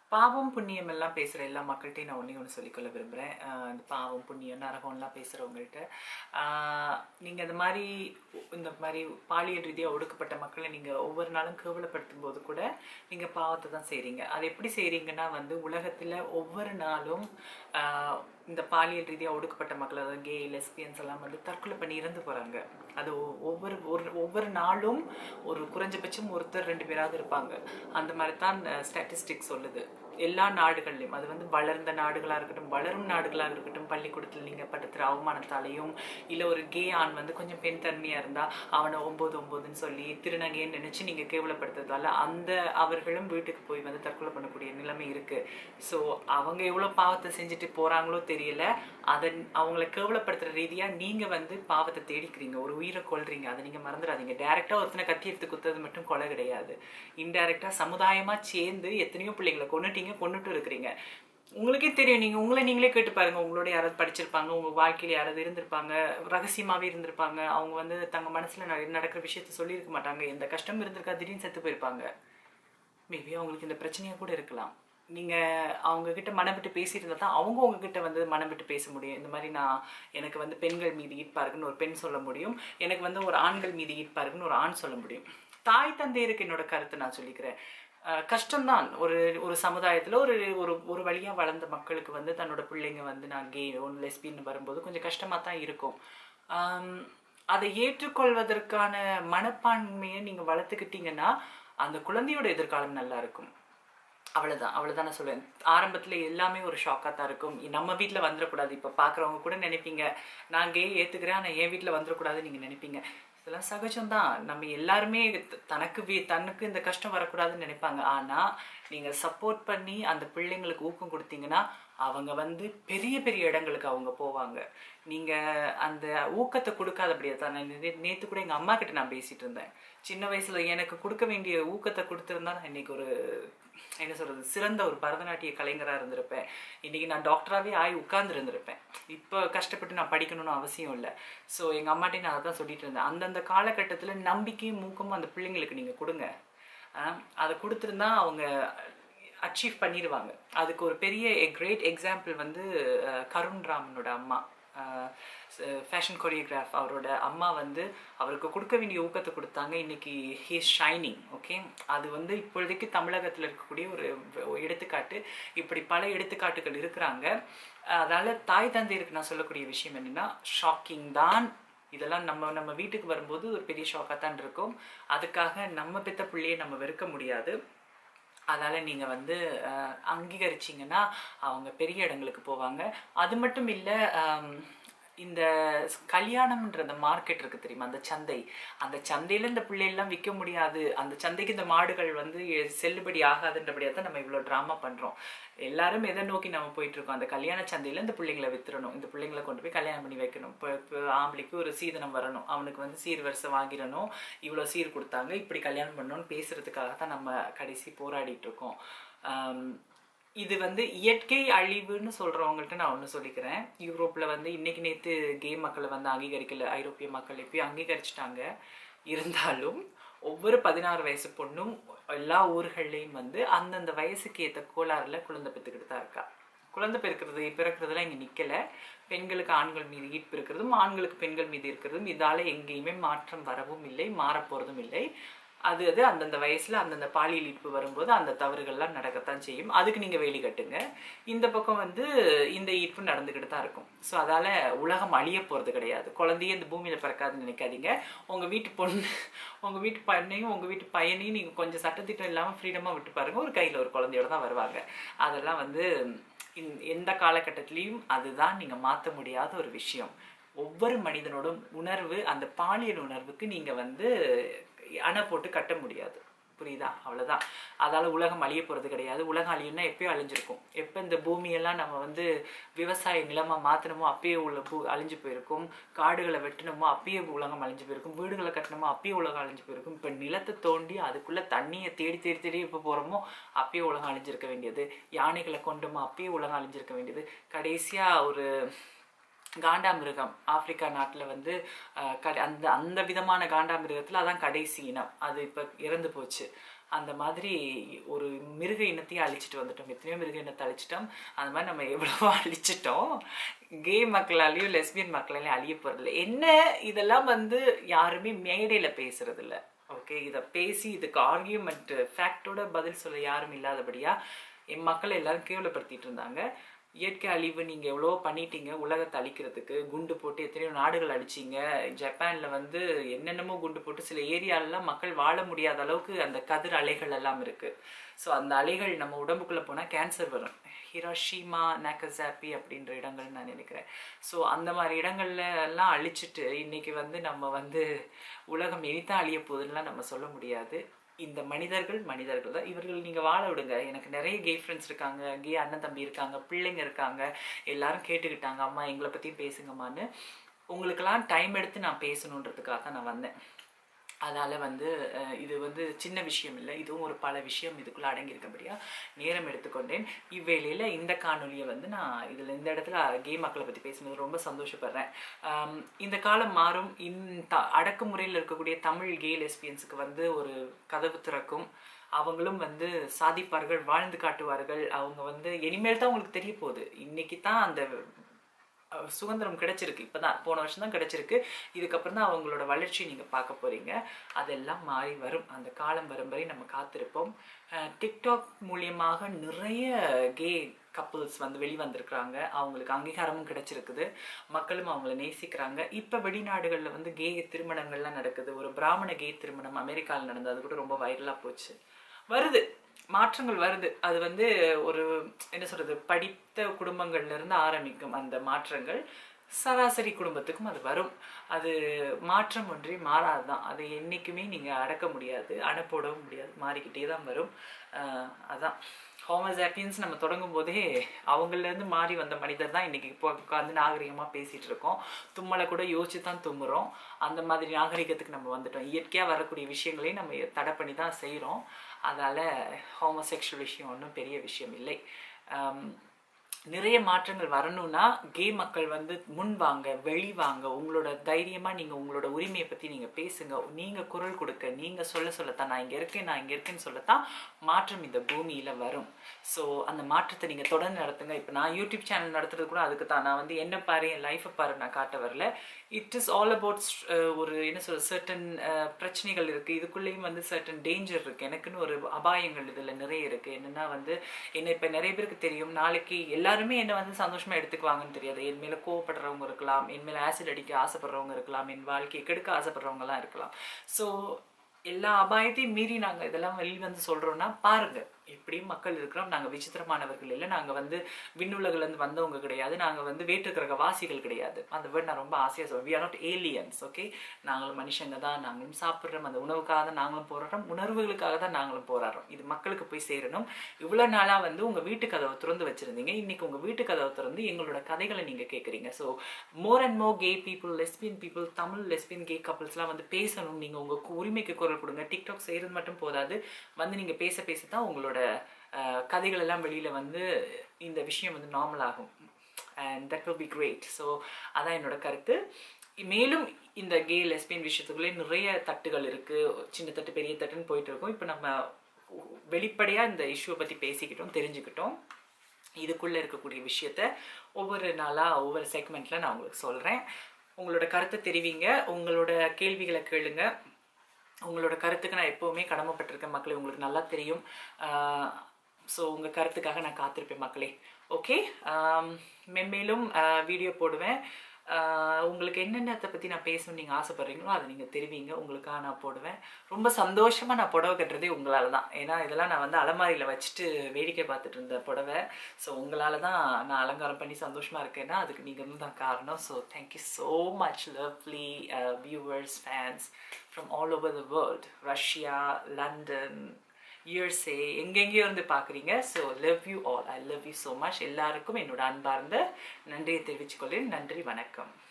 பாவம் புண்ணியம் எல்லாம் பேசுகிற எல்லா மக்கள்கிட்டையும் நான் ஒன்றே ஒன்று சொல்லிக்கொள்ள விரும்புகிறேன் இந்த பாவம் புண்ணியம் நரகம்லாம் பேசுகிறவங்கள்ட்ட நீங்கள் இந்த மாதிரி இந்த மாதிரி பாலியல் ரீதியாக ஒடுக்கப்பட்ட மக்களை நீங்கள் ஒவ்வொரு நாளும் கேவலப்படுத்தும் போது கூட நீங்கள் பாவத்தை தான் செய்கிறீங்க அது எப்படி செய்கிறீங்கன்னா வந்து உலகத்தில் ஒவ்வொரு நாளும் ஆஹ், இந்த பாலியல் ரீதியாக ஒடுக்கப்பட்ட மக்கள் அதாவது கே லெஸ்பியன்ஸ் எல்லாம் வந்து தற்கொலை பண்ணி இறந்து போகிறாங்க அது ஒ- ஒவ்வொரு ஒரு ஒவ்வொரு நாளும் ஒரு குறைஞ்சபட்சம் ஒருத்தர் ரெண்டு பேராவது இருப்பாங்க அந்த மாதிரி தான் ஸ்டாட்டிஸ்டிக்ஸ் சொல்லுது எல்லா நாடுகள்லையும் அது வந்து வளர்ந்த நாடுகளாக இருக்கட்டும் வளரும் நாடுகளாக இருக்கட்டும் பள்ளிக்கூடத்தில் நீங்கள் படுத்துகிற அவமானத்தாலையும் இல்லை ஒரு கே ஆண் வந்து கொஞ்சம் பெண் தன்மையாக இருந்தால் அவனை ஒம்பது ஒம்பதுன்னு சொல்லி திருநங்கைன்னு நினச்சி நீங்கள் கேவலப்படுத்துறதால அந்த அவர்களும் வீட்டுக்கு போய் வந்து தற்கொலை பண்ணக்கூடிய நிலைமை இருக்குது ஸோ அவங்க எவ்வளோ பாவத்தை செஞ்சுட்டு போகிறாங்களோ தெரியல அதை அவங்கள கேவலப்படுத்துகிற ரீதியாக நீங்கள் வந்து பாவத்தை தேடிக்கிறீங்க ஒரு உயிரை கொல்றீங்க அதை நீங்கள் மறந்துடாதீங்க டேரெக்டாக ஒருத்தனை கத்தி எடுத்து குத்துறது மட்டும் கொலை கிடையாது இன்டைரக்டாக சமுதாயமாக சேர்ந்து எத்தனையோ பிள்ளைங்களை கொண்டுட்டீங்க கொண்டுட்டு இருக்கிறீங்க உங்களுக்கே தெரியும் நீங்கள் உங்களை நீங்களே கேட்டு பாருங்க உங்களோட யாராவது படிச்சிருப்பாங்க உங்கள் வாழ்க்கையில் யாராவது இருந்திருப்பாங்க ரகசியமாகவே இருந்திருப்பாங்க அவங்க வந்து தங்க மனசில் நடக்கிற விஷயத்த சொல்லியிருக்க மாட்டாங்க எந்த கஷ்டம் இருந்திருக்கா திடீர்னு செத்து போயிருப்பாங்க மேபி அவங்களுக்கு இந்த பிரச்சனையாக கூட இருக்கலாம் நீங்கள் அவங்க கிட்ட மனம் விட்டு பேசிட்டு இருந்தால் தான் அவங்க உங்ககிட்ட வந்து மனம் விட்டு பேச முடியும் இந்த மாதிரி நான் எனக்கு வந்து பெண்கள் மீது ஈர்ப்பா இருக்குன்னு ஒரு பெண் சொல்ல முடியும் எனக்கு வந்து ஒரு ஆண்கள் மீது ஈர்ப்பா இருக்குன்னு ஒரு ஆண் சொல்ல முடியும் தாய் தந்தையருக்கு என்னோட கருத்தை நான் சொல்லிக்கிறேன் அஹ் கஷ்டம்தான் ஒரு ஒரு சமுதாயத்தில் ஒரு ஒரு ஒரு வழியாக வளர்ந்த மக்களுக்கு வந்து தன்னோட பிள்ளைங்க வந்து நான் கே ஒன்று லெஸ்பின்னு வரும்போது கொஞ்சம் கஷ்டமாக தான் இருக்கும் ஆம், அதை ஏற்றுக்கொள்வதற்கான மனப்பான்மையை நீங்கள் வளர்த்துக்கிட்டீங்கன்னா அந்த குழந்தையோட எதிர்காலம் நல்லா இருக்கும் அவ்வளோதான் அவ்வளோதான் நான் சொல்லுவேன் ஆரம்பத்தில் எல்லாமே ஒரு ஷாக்காக தான் இருக்கும் நம்ம வீட்டில் வந்துடக்கூடாது இப்போ பார்க்குறவங்க கூட நினைப்பீங்க நான் கே ஏற்றுக்கிறேன் ஆனால் என் வீட்டில் வந்துடக்கூடாதுன்னு நீங்கள் நினைப்பீங்க இதெல்லாம் சகஜம்தான் நம்ம எல்லாருமே த- தனக்கு வீ தனக்கு இந்த கஷ்டம் வரக்கூடாதுன்னு நினைப்பாங்க ஆனால் நீங்கள் சப்போர்ட் பண்ணி அந்த பிள்ளைங்களுக்கு ஊக்கம் கொடுத்தீங்கன்னா அவங்க வந்து பெரிய பெரிய இடங்களுக்கு அவங்க போவாங்க நீங்கள் அந்த ஊக்கத்தை கொடுக்காதபடியா தான் நான் நேற்று கூட எங்கள் அம்மா கிட்ட நான் பேசிட்டு இருந்தேன் சின்ன வயசுல எனக்கு கொடுக்க வேண்டிய ஊக்கத்தை கொடுத்துருந்தா நான் இன்னைக்கு ஒரு என்ன சொல்றது சிறந்த ஒரு பரதநாட்டிய கலைஞராக இருந்திருப்பேன் இன்னைக்கு நான் டாக்டராகவே ஆகி உட்கார்ந்து இருந்திருப்பேன் இப்போ கஷ்டப்பட்டு நான் படிக்கணும்னு அவசியம் இல்லை ஸோ எங்கள் அம்மாட்டையும் நான் அதான் சொல்லிட்டு இருந்தேன் அந்தந்த காலகட்டத்தில் நம்பிக்கையும் ஊக்கமும் அந்த பிள்ளைங்களுக்கு நீங்கள் கொடுங்க ஆஹ் அதை கொடுத்துருந்தா அவங்க அச்சீவ் பண்ணிடுவாங்க அதுக்கு ஒரு பெரிய கிரேட் எக்ஸாம்பிள் வந்து அஹ், கருண் ராமனோட அம்மா ஃபேஷன் கொரியோகிராஃப் அவரோட அம்மா வந்து அவருக்கு கொடுக்க வேண்டிய ஊக்கத்தை கொடுத்தாங்க இன்னைக்கு ஹீஸ் ஷைனிங் ஓகே அது வந்து இப்பொழுதைக்கு தமிழகத்தில் இருக்கக்கூடிய ஒரு ஒரு எடுத்துக்காட்டு இப்படி பல எடுத்துக்காட்டுகள் இருக்கிறாங்க அதனால தாய் தந்தையருக்கு நான் சொல்லக்கூடிய விஷயம் என்னன்னா ஷாக்கிங் தான் இதெல்லாம் நம்ம நம்ம வீட்டுக்கு வரும்போது ஒரு பெரிய ஷாக்காக தான் இருக்கும் அதுக்காக நம்ம பெத்த பிள்ளையை நம்ம வெறுக்க முடியாது அதனால் நீங்கள் வந்து அஹ், அங்கீகரிச்சிங்கன்னா அவங்க பெரிய இடங்களுக்கு போவாங்க அது மட்டும் இல்லை இந்த கல்யாணம்ன்ற அந்த மார்க்கெட் இருக்குது தெரியுமா அந்த சந்தை அந்த சந்தையில் இந்த பிள்ளையெல்லாம் விற்க முடியாது அந்த சந்தைக்கு இந்த மாடுகள் வந்து செல்லுபடி ஆகாதுன்றபடியாக தான் நம்ம இவ்வளோ ட்ராமா பண்ணுறோம் எல்லாரும் எதை நோக்கி நம்ம போயிட்டு இருக்கோம் அந்த கல்யாண சந்தையில் இந்த பிள்ளைங்களை வித்துறணும் இந்த பிள்ளைங்களை கொண்டு போய் கல்யாணம் பண்ணி வைக்கணும் இப்போ இப்போ ஆம்பளைக்கு ஒரு சீதனம் வரணும் அவனுக்கு வந்து சீர் வரிசை வாங்கிடணும் இவ்வளோ சீர் கொடுத்தாங்க இப்படி கல்யாணம் பண்ணணும்னு பேசுறதுக்காக தான் நம்ம கடைசி போராடிட்டு இருக்கோம் ஆம், இது வந்து இயற்கை அழிவுன்னு சொல்றவங்கள்ட்ட நான் ஒன்று சொல்லிக்கிறேன் யூரோப்ல வந்து இன்னைக்கு நேத்து கே மக்களை வந்து அங்கீகரிக்கல ஐரோப்பிய மக்கள் எப்பயும் அங்கீகரிச்சிட்டாங்க இருந்தாலும் ஒவ்வொரு பதினாறு வயசு பொண்ணும் எல்லா ஊர்கள்லையும் வந்து அந்தந்த வயசுக்கு ஏற்ற கோளாறுல குழந்தை பெற்றுக்கிட்டு தான் இருக்கா குழந்தை பிறக்கிறது பிறக்கிறதுலாம் இங்கே நிற்கல பெண்களுக்கு ஆண்கள் மீது ஈர்ப்பு இருக்கிறதும் ஆண்களுக்கு பெண்கள் மீது இருக்கிறதும் இதால எங்கேயுமே மாற்றம் வரவும் இல்லை மாறப்போறதும் இல்லை அது அது அந்தந்த வயசுல அந்தந்த பாலியல் ஈர்ப்பு வரும்போது அந்த தவறுகள்லாம் நடக்கத்தான் செய்யும் அதுக்கு நீங்க வேலி கட்டுங்க இந்த பக்கம் வந்து இந்த ஈர்ப்பு நடந்துக்கிட்டு தான் இருக்கும் ஸோ அதால உலகம் அழிய போறது கிடையாது குழந்தையே இந்த பூமியில பிறக்காதுன்னு நினைக்காதீங்க உங்க வீட்டு பொண்ணு உங்க வீட்டு பெண்ணையும் உங்க வீட்டு பையனையும் நீங்க கொஞ்சம் சட்டத்திட்டம் இல்லாம ஃப்ரீடமா விட்டு பாருங்க ஒரு கையில ஒரு குழந்தையோட தான் வருவாங்க அதெல்லாம் வந்து இந்த- எந்த காலகட்டத்திலையும் அதுதான் நீங்க மாத்த முடியாத ஒரு விஷயம் ஒவ்வொரு மனிதனோட உணர்வு அந்த பாலியல் உணர்வுக்கு நீங்க வந்து அணை போட்டு கட்ட முடியாது புரியுதா அவ்வளவுதான் அதால உலகம் அழிய போறது கிடையாது உலகம் அழியும்னா எப்பயோ அழிஞ்சிருக்கும் எப்போ இந்த பூமியெல்லாம் நம்ம வந்து விவசாய நிலமா மாத்தணுமோ அப்பயே உள்ள பூ அழிஞ்சு போயிருக்கும் காடுகளை வெட்டணுமோ அப்பயே உலகம் அழிஞ்சு போயிருக்கும் வீடுகளை கட்டணுமோ அப்பயே உலகம் அழிஞ்சு போயிருக்கும் இப்போ நிலத்தை தோண்டி அதுக்குள்ள தண்ணியை தேடி தேடி தேடி எப்போ போறோமோ அப்பயே உலகம் அழிஞ்சிருக்க வேண்டியது யானைகளை கொண்டோமோ அப்பயே உலகம் அழிஞ்சிருக்க வேண்டியது கடைசியா ஒரு காண்டாமிருகம் ஆப்பிரிக்கா நாட்டில் வந்து அஹ், கடை அந்த அந்த விதமான காண்டாமிருகத்தில் அதான் கடைசி இனம் அது இப்போ இறந்து போச்சு அந்த மாதிரி ஒரு மிருக இனத்தையும் அழிச்சிட்டு வந்துட்டோம் எத்தனையோ மிருக இனத்தை அழிச்சிட்டோம் அந்த மாதிரி நம்ம எவ்வளவோ அழிச்சிட்டோம் கே மக்களாலையும் லெஸ்பியன் மக்களாலையும் அழிய போகிறதில்ல என்ன இதெல்லாம் வந்து யாருமே மேடையில் பேசுறது இல்ல ஓகே இதை பேசி இதுக்கு ஆர்கியூமெண்ட் ஃபேக்டோட பதில் சொல்ல யாரும் இல்லாதபடியா என் மக்களை எல்லாரும் கேவலப்படுத்திட்டு இருந்தாங்க இயற்கை அழிவு நீங்க எவ்வளோ பண்ணிட்டீங்க உலகத்தை அழிக்கிறதுக்கு குண்டு போட்டு எத்தனையோ நாடுகள் அடிச்சீங்க ஜப்பான்ல வந்து என்னென்னமோ குண்டு போட்டு சில ஏரியாலலாம் மக்கள் வாழ முடியாத அளவுக்கு அந்த கதிர் அலைகள் எல்லாம் இருக்கு ஸோ அந்த அலைகள் நம்ம உடம்புக்குள்ள போனா கேன்சர் வரும் ஹிரோஷிமா நாகசாப்பி அப்படின்ற இடங்கள் நான் நினைக்கிறேன் ஸோ அந்த மாதிரி இடங்கள்ல எல்லாம் அழிச்சிட்டு இன்னைக்கு வந்து நம்ம வந்து உலகம் இனித்தான் அழிய போகுதுன்னுலாம் நம்ம சொல்ல முடியாது இந்த மனிதர்கள் மனிதர்கள் தான் இவர்கள் நீங்கள் வாழ விடுங்க எனக்கு நிறைய கே ஃப்ரெண்ட்ஸ் இருக்காங்க கே அண்ணன் தம்பி இருக்காங்க பிள்ளைங்க இருக்காங்க எல்லாரும் கேட்டுக்கிட்டாங்க அம்மா எங்களை பற்றியும் பேசுங்கம்மான்னு உங்களுக்கெல்லாம் டைம் எடுத்து நான் பேசணுன்றதுக்காக தான் நான் வந்தேன் அதால் வந்து அஹ், இது வந்து சின்ன விஷயம் இல்லை இதுவும் ஒரு பல விஷயம் இதுக்குள்ளே அடங்கியிருக்கபடியா நேரம் எடுத்துக்கொண்டேன் இவ்வேளையில் இந்த காணொலியை வந்து நான் இதில் இந்த இடத்துல கே மக்களை பற்றி பேசுனது ரொம்ப சந்தோஷப்படுறேன் ஆம், இந்த காலம் மாறும் இந்த அடக்குமுறையில் இருக்கக்கூடிய தமிழ் கே லெஸ்பியன்ஸுக்கு வந்து ஒரு கதவு திறக்கும் அவங்களும் வந்து சாதிப்பார்கள் வாழ்ந்து காட்டுவார்கள் அவங்க வந்து இனிமேல் தான் உங்களுக்கு தெரிய போகுது இன்னைக்கு தான் அந்த அஹ் சுதந்திரம் கிடைச்சிருக்கு இப்பதான் போன வருஷம் தான் கிடைச்சிருக்கு இதுக்கப்புறம் தான் அவங்களோட வளர்ச்சி நீங்க பார்க்க போறீங்க அதெல்லாம் மாறி வரும் அந்த காலம் வரும் வரை நம்ம காத்திருப்போம் அஹ் டிக்டாக் மூலியமாக நிறைய கே கப்புள்ஸ் வந்து வெளிவந்திருக்கிறாங்க அவங்களுக்கு அங்கீகாரமும் கிடைச்சிருக்குது மக்களும் அவங்கள நேசிக்கிறாங்க இப்போ வெளிநாடுகளில் வந்து கே திருமணங்கள்லாம் நடக்குது ஒரு பிராமண கே திருமணம் அமெரிக்காவில் நடந்தது அது கூட ரொம்ப வைரலாக போச்சு வருது மாற்றங்கள் வருது அது வந்து ஒரு என்ன சொல்றது படித்த குடும்பங்கள்ல இருந்து ஆரம்பிக்கும் அந்த மாற்றங்கள் சராசரி குடும்பத்துக்கும் அது வரும் அது மாற்றம் ஒன்றே மாறாதுதான் அதை என்னைக்குமே நீங்க அடக்க முடியாது அனுப்போடவும் முடியாது மாறிக்கிட்டே தான் வரும் ஆஹ் அதான் ஹோமோசாப்பியன்ஸ் நம்ம தொடங்கும் போதே அவங்கள்லேருந்து மாறி வந்த மனிதர் தான் இன்னைக்கு இப்போ உட்காந்து நாகரிகமாக பேசிட்டு இருக்கோம் தும்மலை கூட யோசிச்சு தான் தும்முறோம் அந்த மாதிரி நாகரிகத்துக்கு நம்ம வந்துட்டோம் இயற்கையாக வரக்கூடிய விஷயங்களையும் நம்ம தடை பண்ணி தான் செய்கிறோம் அதால் ஹோமோசெக்ஷுவல் விஷயம் ஒன்றும் பெரிய விஷயம் இல்லை ஆம், நிறைய மாற்றங்கள் வரணும்னா கே மக்கள் வந்து முன் வாங்க வெளி வாங்க உங்களோட தைரியமா நீங்க உங்களோட உரிமையை பத்தி நீங்க பேசுங்க நீங்க குரல் கொடுக்க நீங்க சொல்ல சொல்லத்தான் நான் இங்க இருக்கேன் நான் இங்க இருக்கேன்னு சொல்லத்தான் மாற்றம் இந்த பூமியில வரும் ஸோ அந்த மாற்றத்தை நீங்க தொடர்ந்து நடத்துங்க இப்போ நான் யூடியூப் சேனல் நடத்துறது கூட அதுக்கு தான் நான் வந்து என்ன பாரு என் லைஃப்பை பாரு நான் காட்ட வரல இட் இஸ் ஆல் அபவுட் ஒரு என்ன சொல்ற சர்டன் பிரச்சனைகள் இருக்கு இதுக்குள்ளேயும் வந்து சர்டன் டேஞ்சர் இருக்கு எனக்குன்னு ஒரு அபாயங்கள் இதுல நிறைய இருக்கு என்னன்னா வந்து என்ன இப்ப நிறைய பேருக்கு தெரியும் நாளைக்கு எல்லாருமே என்ன வந்து சந்தோஷமா எடுத்துக்குவாங்கன்னு தெரியாது என் மேல கோவப்படுறவங்க இருக்கலாம் என் மேல ஆசிட் அடிக்க ஆசைப்படுறவங்க இருக்கலாம் என் வாழ்க்கையை கெடுக்க ஆசைப்படுறவங்க எல்லாம் இருக்கலாம் ஸோ எல்லா அபாயத்தையும் மீறி நாங்க இதெல்லாம் வெளியே வந்து சொல்றோம்னா பாருங்க எப்படியும் மக்கள் இருக்கிறோம் நாங்க விசித்திரமானவர்கள் இல்லை நாங்க வந்து விண்ணுலகில இருந்து வந்தவங்க கிடையாது நாங்க வந்து வேற்று கிரக வாசிகள் கிடையாது அந்த வேர்ட் நான் ரொம்ப ஆசையா சொல்றேன் we are not aliens okay நாங்களும் மனுஷங்க தான் நாங்களும் சாப்பிட்றோம் அந்த உணவுக்காக தான் நாங்களும் போராடுறோம் உணர்வுகளுக்காக தான் நாங்களும் போராடுறோம் இது மக்களுக்கு போய் சேரணும் இவ்வளவு நாளா வந்து உங்க வீட்டு கதவை திறந்து வச்சிருந்தீங்க இன்னைக்கு உங்க வீட்டு கதவை திறந்து எங்களோட கதைகளை நீங்க கேட்குறீங்க so more and more gay people lesbian people Tamil lesbian gay கப்பல்ஸ்லாம் வந்து பேசணும் நீங்க உங்க கு- உரிமைக்கு குரல் கொடுங்க டிக்டாக் செய்யறது மட்டும் போதாது வந்து நீங்க பேச பேச தான் உங்களோட அஹ், கதைகள் எல்லாம் வெளியில வந்து இந்த விஷயம் வந்து நார்மல் ஆகும் and that will be great so அதான் என்னோட கருத்து மேலும் இந்த கே லெஸ்பியன் விஷயத்துக்குள்ளே நிறைய தட்டுகள் இருக்கு சின்ன தட்டு பெரிய தட்டுன்னு போயிட்டு இருக்கோம் இப்போ நம்ம வெளிப்படையா இந்த இஷ்யூவை பத்தி பேசிக்கிட்டோம் தெரிஞ்சுக்கிட்டோம் இதுக்குள்ள இருக்கக்கூடிய விஷயத்த ஒவ்வொரு நாளா ஒவ்வொரு செக்மெண்ட்ல நான் உங்களுக்கு சொல்றேன் உங்களோட கருத்தை தெரிவிங்க உங்களோட கேள்விகளை கேளுங்க உங்களோட கருத்துக்கு நான் எப்போவுமே கடமைப்பட்டிருக்கேன் மக்களே உங்களுக்கு நல்லா தெரியும் ஸோ உங்கள் கருத்துக்காக நான் காத்திருப்பேன் மக்களே ஓகே மென்மேலும் வீடியோ போடுவேன் ஆஹ் உங்களுக்கு என்னென்னத்தை பற்றி நான் பேசணும்னு நீங்கள் ஆசைப்படுறீங்களோ அதை நீங்கள் தெரிவிங்க உங்களுக்காக நான் போடுவேன் ரொம்ப சந்தோஷமாக நான் புடவை கட்டுறதே உங்களால் தான் ஏன்னா இதெல்லாம் நான் வந்து அலமாரியில் வச்சுட்டு வேடிக்கை பார்த்துட்டு இருந்த புடவை ஸோ உங்களால் தான் நான் அலங்காரம் பண்ணி சந்தோஷமாக இருக்கேன்னா அதுக்கு நீங்கள் தான் காரணம் so thank you so much lovely viewers fans from all over the world Russia London USA எங்கெங்கேயோ இருந்து பார்க்குறீங்க so love you all I love you so much எல்லாருக்கும் என்னோட அன்பார்ந்த நன்றியை தெரிவித்துக்கொள்கிறேன் நன்றி வணக்கம்